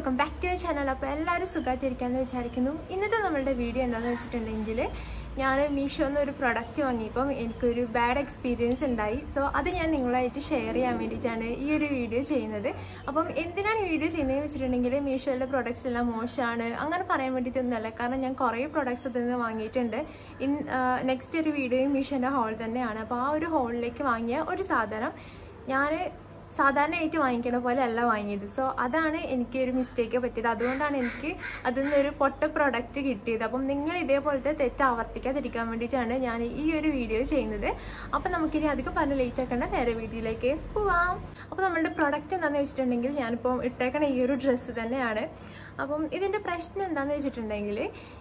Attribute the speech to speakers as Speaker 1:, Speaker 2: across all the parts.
Speaker 1: welcome back to channel അപ്പോൾ എല്ലാവരും സുഖമായിട്ടിരിക്കാമെന്ന് വിചാരിക്കുന്നു ഇന്നത്തെ നമ്മളുടെ വീഡിയോ എന്താണെന്ന് വെച്ചിട്ടുണ്ടെങ്കിൽ ഞാൻ മീഷോന്ന് ഒരു പ്രൊഡക്റ്റ് വാങ്ങിയപ്പം എനിക്കൊരു ബാഡ് എക്സ്പീരിയൻസ് ഉണ്ടായി സോ അത് ഞാൻ നിങ്ങളായിട്ട് ഷെയർ ചെയ്യാൻ വേണ്ടിയിട്ടാണ് ഈ ഒരു വീഡിയോ ചെയ്യുന്നത് അപ്പം എന്തിനാണ് ഈ വീഡിയോ ചെയ്യുന്നതെന്ന് വെച്ചിട്ടുണ്ടെങ്കിൽ മീഷോയിലെ പ്രൊഡക്ട്സ് എല്ലാം മോശമാണ് അങ്ങനെ പറയാൻ വേണ്ടിയിട്ടൊന്നുമല്ല കാരണം ഞാൻ കുറേ പ്രൊഡക്ട്സ് അതിൽ നിന്ന് വാങ്ങിയിട്ടുണ്ട് ഇൻ നെക്സ്റ്റ് ഒരു വീഡിയോ മീഷോൻ്റെ ഹോൾ തന്നെയാണ് അപ്പോൾ ആ ഒരു ഹോളിലേക്ക് വാങ്ങിയ ഒരു സാധനം ഞാൻ സാധാരണയായിട്ട് വാങ്ങിക്കണ പോലെ അല്ല വാങ്ങിയത് സോ അതാണ് എനിക്ക് ഒരു മിസ്റ്റേക്ക് പറ്റിയത് അതുകൊണ്ടാണ് എനിക്ക് അതിൽ നിന്നൊരു പൊട്ട പ്രൊഡക്റ്റ് കിട്ടിയത് അപ്പം നിങ്ങൾ ഇതേപോലത്തെ തെറ്റ് ആവർത്തിക്കാതിരിക്കാൻ വേണ്ടിയിട്ടാണ് ഞാൻ ഈ ഒരു വീഡിയോ ചെയ്യുന്നത് അപ്പം നമുക്കിനി അധികം പറഞ്ഞ് ലേറ്റ് ആക്കേണ്ട നേരെ വീഡിയോയിലേക്ക് പോവാം അപ്പോൾ നമ്മളുടെ പ്രൊഡക്റ്റ് എന്താണെന്ന് വെച്ചിട്ടുണ്ടെങ്കിൽ ഞാനിപ്പം ഇട്ടേക്കണ ഈ ഒരു ഡ്രസ്സ് തന്നെയാണ് അപ്പം ഇതിൻ്റെ പ്രശ്നം എന്താണെന്ന് വെച്ചിട്ടുണ്ടെങ്കിൽ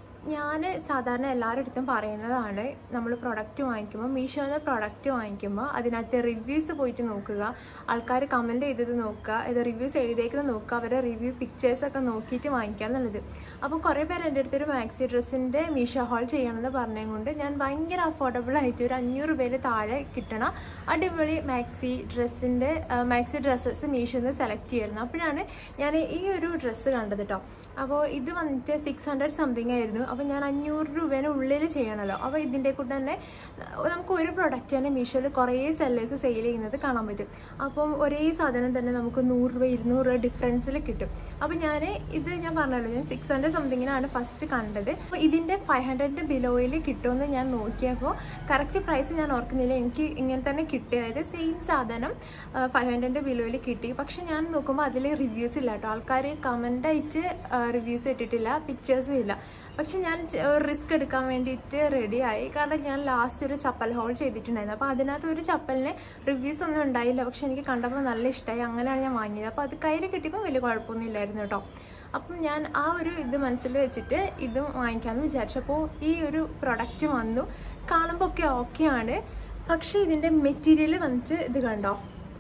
Speaker 1: ഞാൻ സാധാരണ എല്ലാവരുടെ അടുത്തും പറയുന്നതാണ് നമ്മൾ പ്രൊഡക്റ്റ് വാങ്ങിക്കുമ്പോൾ മീഷോന്ന് പ്രൊഡക്റ്റ് വാങ്ങിക്കുമ്പോൾ അതിനകത്ത് റിവ്യൂസ് പോയിട്ട് നോക്കുക ആൾക്കാർ കമൻറ്റ് ചെയ്തത് നോക്കുക ഇത് റിവ്യൂസ് എഴുതിയേക്കുന്നത് നോക്കുക അവരുടെ റിവ്യൂ പിക്ചേഴ്സൊക്കെ നോക്കിയിട്ട് വാങ്ങിക്കുക എന്നുള്ളത് അപ്പോൾ കുറേ പേര് എൻ്റെ അടുത്തൊരു മാക്സി ഡ്രസ്സിൻ്റെ മീഷോ ഹോൾ ചെയ്യണമെന്ന് പറഞ്ഞതുകൊണ്ട് ഞാൻ ഭയങ്കര അഫോർഡബിൾ ആയിട്ട് ഒരു അഞ്ഞൂറ് രൂപയിൽ താഴെ കിട്ടണ അടിപൊളി മാക്സി ഡ്രസ്സിൻ്റെ മാക്സി ഡ്രസ്സസ് മീഷോന്ന് സെലക്ട് ചെയ്യുമായിരുന്നു അപ്പോഴാണ് ഞാൻ ഈ ഒരു ഡ്രസ്സ് കണ്ടത് കേട്ടോ അപ്പോൾ ഇത് വന്നിട്ട് സിക്സ് ഹൺഡ്രഡ് സംതിങ് ആയിരുന്നു അപ്പോൾ ഞാൻ അഞ്ഞൂറ് രൂപേനെ ഉള്ളിൽ ചെയ്യണമല്ലോ അപ്പോൾ ഇതിൻ്റെ കൂടെ തന്നെ നമുക്ക് ഒരു പ്രൊഡക്റ്റ് തന്നെ മീഷോയിൽ കുറേ സെല്ലേഴ്സ് സെയിൽ ചെയ്യുന്നത് കാണാൻ പറ്റും അപ്പം ഒരേ സാധനം തന്നെ നമുക്ക് നൂറ് രൂപ ഇരുന്നൂറ് രൂപ ഡിഫറൻസിൽ കിട്ടും അപ്പോൾ ഞാൻ ഇത് ഞാൻ പറഞ്ഞല്ലോ ഞാൻ സിക്സ് ഹൺഡ്രഡ് സംതിങ്ങിനാണ് ഫസ്റ്റ് കണ്ടത് അപ്പോൾ ഇതിൻ്റെ ഫൈവ് ഹൺഡ്രഡിൻ്റെ ബിലോയിൽ കിട്ടുമെന്ന് ഞാൻ നോക്കിയപ്പോൾ കറക്റ്റ് പ്രൈസ് ഞാൻ ഓർക്കുന്നില്ല എനിക്ക് ഇങ്ങനെ തന്നെ കിട്ടി അതായത് സെയിം സാധനം ഫൈവ് ഹൺഡ്രഡിൻ്റെ ബിലോയിൽ കിട്ടി പക്ഷെ ഞാൻ നോക്കുമ്പോൾ അതിൽ റിവ്യൂസ് ഇല്ല കേട്ടോ ആൾക്കാർ കമൻ്റായിട്ട് റിവ്യൂസ് ഇട്ടിട്ടില്ല പിക്ചേഴ്സും ഇല്ല പക്ഷെ ഞാൻ റിസ്ക് എടുക്കാൻ വേണ്ടിയിട്ട് റെഡിയായി കാരണം ഞാൻ ലാസ്റ്റ് ഒരു ചപ്പൽ ഹോൾ ചെയ്തിട്ടുണ്ടായിരുന്നു അപ്പോൾ അതിനകത്ത് ഒരു ചപ്പലിന് റിവ്യൂസ് ഒന്നും ഉണ്ടായില്ല പക്ഷെ എനിക്ക് കണ്ടപ്പോൾ നല്ല ഇഷ്ടമായി അങ്ങനെയാണ് ഞാൻ വാങ്ങിയത് അപ്പോൾ അത് കയ്യിൽ കിട്ടിയപ്പോൾ വലിയ കുഴപ്പമൊന്നും ഇല്ലായിരുന്നു കേട്ടോ അപ്പം ഞാൻ ആ ഒരു ഇത് മനസ്സിൽ വെച്ചിട്ട് ഇതും വാങ്ങിക്കാമെന്ന് വിചാരിച്ചപ്പോൾ ഈ ഒരു പ്രൊഡക്റ്റ് വന്നു കാണുമ്പോൾ ഒക്കെ ഓക്കെയാണ് പക്ഷേ ഇതിൻ്റെ മെറ്റീരിയൽ വന്നിട്ട് ഇത് കണ്ടോ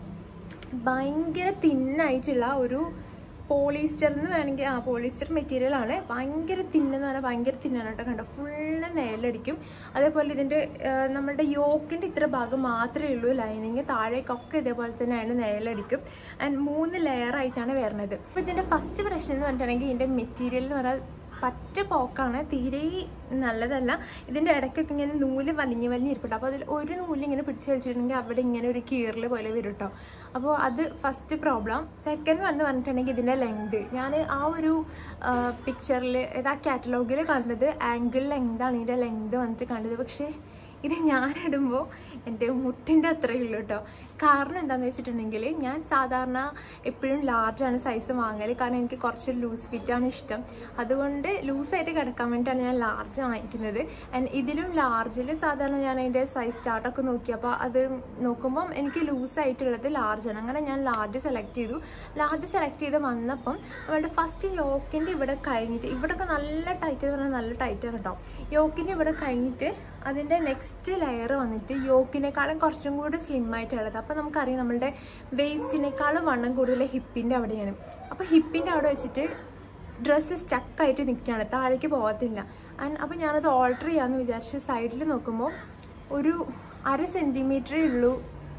Speaker 1: ഭയങ്കര തിന്നായിട്ടുള്ള ഒരു പോളിസ്റ്റർ എന്ന് വേണമെങ്കിൽ ആ പോളിസ്റ്റർ മെറ്റീരിയൽ ആണ് ഭയങ്കര തിന്നെന്ന് പറഞ്ഞാൽ ഭയങ്കര തിന്നാണ് കേട്ടോ കണ്ടോ ഫുള്ള് നേലടിക്കും അതേപോലെ ഇതിൻ്റെ നമ്മുടെ യോക്കിൻ്റെ ഇത്ര ഭാഗം മാത്രമേ ഉള്ളൂ ലൈനിങ് താഴേക്കൊക്കെ ഇതേപോലെ തന്നെയാണ് നേലടിക്കും ആൻഡ് മൂന്ന് ലെയർ ആയിട്ടാണ് വരുന്നത് അപ്പോൾ ഇതിൻ്റെ ഫസ്റ്റ് പ്രശ്നം എന്ന് പറഞ്ഞിട്ടുണ്ടെങ്കിൽ ഇതിൻ്റെ മെറ്റീരിയൽ എന്ന് പറഞ്ഞാൽ പറ്റ പോക്കാണ് തീരെ നല്ലതല്ല ഇതിൻ്റെ ഇടയ്ക്കൊക്കെ ഇങ്ങനെ നൂല് വലിഞ്ഞ് വലിഞ്ഞ് ഇരിപ്പുണ്ട് അപ്പോൾ അതിൽ ഒരു നൂല് ഇങ്ങനെ പിടിച്ച് വലിച്ചിട്ടുണ്ടെങ്കിൽ അവിടെ ഇങ്ങനെ ഒരു കീറൽ പോലെ വരും കേട്ടോ അപ്പോൾ അത് ഫസ്റ്റ് പ്രോബ്ലം സെക്കൻഡ് വന്ന് പറഞ്ഞിട്ടുണ്ടെങ്കിൽ ഇതിൻ്റെ ലെങ്ത് ഞാൻ ആ ഒരു പിക്ചറിൽ ആ കാറ്റലോഗിൽ കണ്ടത് ആംഗിൾ ലെങ്താണ് ഇതിൻ്റെ ലെങ്ത് വന്നിട്ട് കണ്ടത് പക്ഷേ ഇത് ഞാനിടുമ്പോൾ എൻ്റെ മുട്ടിൻ്റെ അത്രയേ ഉള്ളൂ കേട്ടോ കാരണം എന്താണെന്ന് വെച്ചിട്ടുണ്ടെങ്കിൽ ഞാൻ സാധാരണ എപ്പോഴും ലാർജാണ് സൈസ് വാങ്ങൽ കാരണം എനിക്ക് കുറച്ച് ലൂസ് ഫിറ്റാണ് ഇഷ്ടം അതുകൊണ്ട് ലൂസായിട്ട് കിടക്കാൻ വേണ്ടിയിട്ടാണ് ഞാൻ ലാർജ് വാങ്ങിക്കുന്നത് ആൻഡ് ഇതിലും ലാർജിൽ സാധാരണ ഞാൻ അതിൻ്റെ സൈസ് ചാർട്ടൊക്കെ നോക്കിയപ്പോൾ അത് നോക്കുമ്പം എനിക്ക് ലൂസായിട്ടുള്ളത് ലാർജാണ് അങ്ങനെ ഞാൻ ലാർജ് സെലക്ട് ചെയ്തു ലാർജ് സെലക്ട് ചെയ്ത് വന്നപ്പം നമ്മുടെ ഫസ്റ്റ് യോക്കിൻ്റെ ഇവിടെ കഴിഞ്ഞിട്ട് ഇവിടെയൊക്കെ നല്ല ടൈറ്റ് എന്ന് പറഞ്ഞാൽ നല്ല ടൈറ്റാണ് കേട്ടോ യോക്കിൻ്റെ ഇവിടെ കഴിഞ്ഞിട്ട് അതിൻ്റെ നെക്സ്റ്റ് ലെയർ വന്നിട്ട് യോക്കിനേക്കാളും കുറച്ചും കൂടി സ്ലിം ആയിട്ടുള്ളത് അപ്പോൾ നമുക്കറിയാം നമ്മളുടെ വേസ്റ്റിനേക്കാളും വണ്ണം കൂടുതൽ ഹിപ്പിൻ്റെ അവിടെയാണ് അപ്പോൾ ഹിപ്പിൻ്റെ അവിടെ വെച്ചിട്ട് ഡ്രസ്സ് സ്റ്റക്കായിട്ട് നിൽക്കുകയാണ് താഴേക്ക് പോകത്തില്ല ആൻഡ് അപ്പോൾ ഞാനത് ഓൾട്ടർ ചെയ്യാമെന്ന് വിചാരിച്ച് സൈഡിൽ നോക്കുമ്പോൾ ഒരു അര സെൻറ്റിമീറ്ററേ ഉള്ളൂ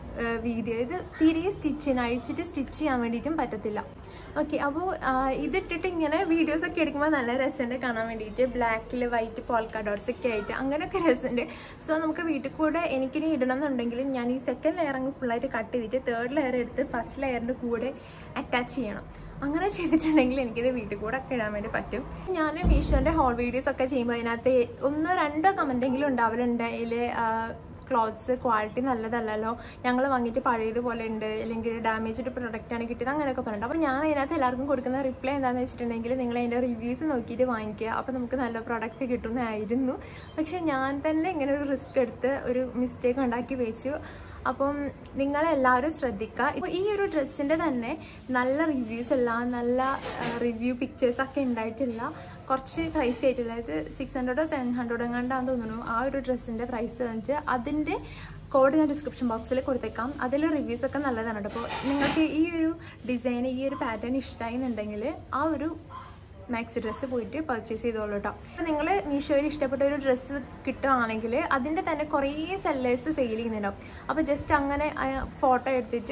Speaker 1: വീതി ഇത് തീരെ സ്റ്റിച്ചിന് അഴിച്ചിട്ട് സ്റ്റിച്ച് ചെയ്യാൻ വേണ്ടിയിട്ടും പറ്റത്തില്ല ഓക്കെ അപ്പോൾ ഇതിട്ടിട്ട് ഇങ്ങനെ വീഡിയോസ് ഒക്കെ എടുക്കുമ്പോൾ നല്ല രസമുണ്ട് കാണാൻ വേണ്ടിയിട്ട് ബ്ലാക്കിൽ വൈറ്റ് പോൾക്ക ഡോട്ട്സ് ഒക്കെ ആയിട്ട് അങ്ങനെയൊക്കെ രസമുണ്ട് സോ നമുക്ക് വീട്ടിൽ കൂടെ എനിക്കിനി ഇടണം എന്നുണ്ടെങ്കിലും ഞാൻ ഈ സെക്കൻഡ് ലെയർ അങ്ങ് ഫുള്ളായിട്ട് കട്ട് ചെയ്തിട്ട് തേർഡ് ലെയർ എടുത്ത് ഫസ്റ്റ് ലെയറിൻ്റെ കൂടെ അറ്റാച്ച് ചെയ്യണം അങ്ങനെ ചെയ്തിട്ടുണ്ടെങ്കിൽ എനിക്കിത് വീട്ടിൽ കൂടെ ഒക്കെ ഇടാൻ വേണ്ടി പറ്റും ഞാൻ മീഷോൻ്റെ ഹോൾ വീഡിയോസ് ഒക്കെ ചെയ്യുമ്പോൾ അതിനകത്ത് ഒന്നോ രണ്ടോ കമൻറ്റെങ്കിലും ഉണ്ടാവലുണ്ട് അതിൽ ക്ലോത്ത്സ് ക്വാളിറ്റി നല്ലതല്ലല്ലോ ഞങ്ങൾ വാങ്ങിയിട്ട് പഴയതുപോലെ ഉണ്ട് അല്ലെങ്കിൽ ഡാമേജ്ഡ് പ്രൊഡക്റ്റ് ആണ് കിട്ടിയത് അങ്ങനെയൊക്കെ പറഞ്ഞിട്ട് അപ്പോൾ ഞാൻ അതിനകത്ത് എല്ലാവർക്കും കൊടുക്കുന്ന റിപ്ലൈ എന്താണെന്ന് വെച്ചിട്ടുണ്ടെങ്കിൽ നിങ്ങൾ അതിൻ്റെ റിവ്യൂസ് നോക്കിയിട്ട് വാങ്ങിക്കുക അപ്പോൾ നമുക്ക് നല്ല പ്രൊഡക്റ്റ് കിട്ടുന്നതായിരുന്നു പക്ഷേ ഞാൻ തന്നെ ഇങ്ങനെ ഒരു റിസ്ക് എടുത്ത് ഒരു മിസ്റ്റേക്ക് ഉണ്ടാക്കി വെച്ചു അപ്പം നിങ്ങളെല്ലാവരും ശ്രദ്ധിക്കുക ഇപ്പോൾ ഈ ഒരു ഡ്രസ്സിൻ്റെ തന്നെ നല്ല റിവ്യൂസ് ഉള്ള നല്ല റിവ്യൂ പിക്ചേഴ്സൊക്കെ ഉണ്ടായിട്ടുള്ള കുറച്ച് പ്രൈസ് ആയിട്ടുള്ള അതായത് സിക്സ് ഹൺഡ്രഡോ സെവൻ ഹൺഡ്രഡോ എങ്ങാണ്ടാന്ന് തോന്നുന്നു ആ ഒരു ഡ്രസ്സിൻ്റെ പ്രൈസ് വെച്ച് അതിൻ്റെ കോഡ് ഞാൻ ഡിസ്ക്രിപ്ഷൻ ബോക്സിൽ കൊടുത്തേക്കാം അതിൽ റിവ്യൂസ് ഒക്കെ നല്ലതാണ് കേട്ടോ അപ്പോൾ നിങ്ങൾക്ക് ഈ ഒരു ഡിസൈൻ ഈ ഒരു പാറ്റേൺ ഇഷ്ടമായി എന്നുണ്ടെങ്കിൽ ആ ഒരു മാക്സി ഡ്രസ്സ് പോയിട്ട് പർച്ചേസ് ചെയ്തോളൂ കേട്ടോ അപ്പോൾ നിങ്ങൾ മീഷോയിൽ ഇഷ്ടപ്പെട്ട ഒരു ഡ്രസ്സ് കിട്ടുകയാണെങ്കിൽ അതിൻ്റെ തന്നെ കുറേ സെല്ലേഴ്സ് സെയിൽ ചെയ്യുന്നുണ്ടാവും അപ്പോൾ ജസ്റ്റ് അങ്ങനെ ഫോട്ടോ എടുത്തിട്ട്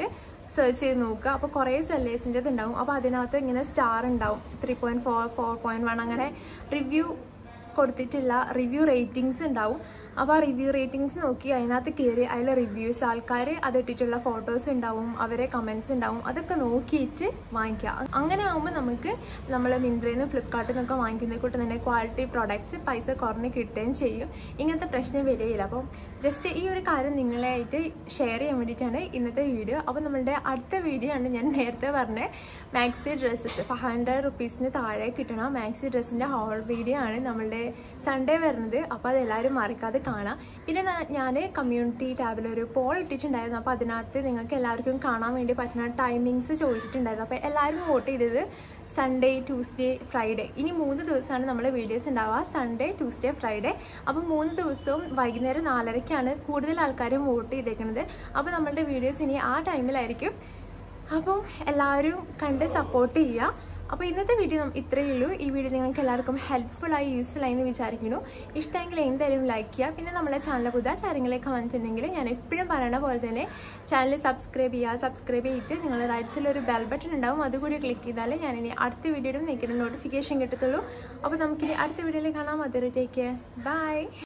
Speaker 1: സെർച്ച് ചെയ്ത് നോക്കുക അപ്പോൾ കുറേ സെല്ലേഴ്സിൻ്റെ ഉണ്ടാവും അപ്പോൾ അതിനകത്ത് ഇങ്ങനെ സ്റ്റാർ ഉണ്ടാവും three point four four point one അങ്ങനെ റിവ്യൂ കൊടുത്തിട്ടുള്ള റിവ്യൂ റേറ്റിംഗ്സ് ഉണ്ടാവും അപ്പോൾ ആ റിവ്യൂ റേറ്റിംഗ്സ് നോക്കി അതിനകത്ത് കയറി അതിൽ റിവ്യൂസ് ആൾക്കാർ അതിട്ടിട്ടുള്ള ഫോട്ടോസ് ഉണ്ടാവും അവരെ കമൻസ് ഉണ്ടാവും അതൊക്കെ നോക്കിയിട്ട് വാങ്ങിക്കുക അങ്ങനെ ആകുമ്പോൾ നമുക്ക് നമ്മൾ മിന്ത്രയിൽ നിന്ന് ഫ്ലിപ്കാർട്ടിൽ നിന്നൊക്കെ വാങ്ങിക്കുന്ന കൂട്ട് തന്നെ ക്വാളിറ്റി പ്രോഡക്ട്സ് പൈസ കുറഞ്ഞ് കിട്ടുകയും ചെയ്യും ഇങ്ങനത്തെ പ്രശ്നം വരികയില്ല അപ്പം ജസ്റ്റ് ഈ ഒരു കാര്യം നിങ്ങളായിട്ട് ഷെയർ ചെയ്യാൻ വേണ്ടിയിട്ടാണ് ഇന്നത്തെ വീഡിയോ അപ്പോൾ നമ്മളുടെ അടുത്ത വീഡിയോ ആണ് ഞാൻ നേരത്തെ പറഞ്ഞ മാക്സി ഡ്രസ്സസ് ഫൈവ് ഹൺഡ്രഡ് റുപ്പീസിന് താഴെ കിട്ടണ മാക്സി ഡ്രസ്സിൻ്റെ ഹോൾ വീഡിയോ ആണ് നമ്മളുടെ സൺഡേ വരുന്നത് അപ്പോൾ അതെല്ലാവരും മറക്കാതെ കാണാം പിന്നെ ഞാൻ കമ്മ്യൂണിറ്റി ടാബിൽ ഒരു പോൾ ഇട്ടിട്ടുണ്ടായിരുന്നു അപ്പോൾ അതിനകത്ത് നിങ്ങൾക്ക് എല്ലാവർക്കും കാണാൻ വേണ്ടി പറ്റുന്ന ടൈമിങ്സ് ചോദിച്ചിട്ടുണ്ടായിരുന്നു അപ്പോൾ എല്ലാവരും വോട്ട് ചെയ്തത് സൺഡേ ട്യൂസ്ഡേ ഫ്രൈഡേ ഇനി മൂന്ന് ദിവസമാണ് നമ്മൾ വീഡിയോസ് ഉണ്ടാവുക സൺഡേ ട്യൂസ്ഡേ ഫ്രൈഡേ അപ്പോൾ മൂന്ന് ദിവസവും വൈകുന്നേരം നാലരയ്ക്കാണ് കൂടുതൽ ആൾക്കാരും വോട്ട് ചെയ്തേക്കുന്നത് അപ്പോൾ നമ്മളുടെ വീഡിയോസ് ഇനി ആ ടൈമിലായിരിക്കും അപ്പം എല്ലാവരും കണ്ട് സപ്പോർട്ട് ചെയ്യുക അപ്പോൾ ഇന്നത്തെ വീഡിയോ ഇത്രയേ ഉള്ളൂ ഈ വീഡിയോ നിങ്ങൾക്ക് എല്ലാവർക്കും ഹെൽപ്ഫുള്ളായി യൂസ്ഫുൾ ആയി എന്ന് വിചാരിക്കുന്നു ഇഷ്ടമെങ്കിൽ എന്തായാലും ലൈക്ക് ചെയ്യുക പിന്നെ നമ്മളെ ചാനൽ പുതിയ കാര്യങ്ങളൊക്കെ വന്നിട്ടുണ്ടെങ്കിൽ ഞാൻ എപ്പോഴും പറയണ പോലെ തന്നെ ചാനൽ സബ്സ്ക്രൈബ് ചെയ്യുക സബ്സ്ക്രൈബ് ചെയ്തിട്ട് നിങ്ങൾ റൈറ്റ് സൈഡിൽ ഒരു ബെൽ ബട്ടൺ ഉണ്ടാവും അതുകൂടി ക്ലിക്ക് ചെയ്താൽ ഞാൻ ഇനി അടുത്ത വീഡിയോയിലും നിങ്ങൾക്ക് നോട്ടിഫിക്കേഷൻ കിട്ടത്തുള്ളൂ അപ്പോൾ നമുക്കിനി അടുത്ത വീഡിയോയിൽ കാണാം അതൊരു ടേക്ക് ബൈ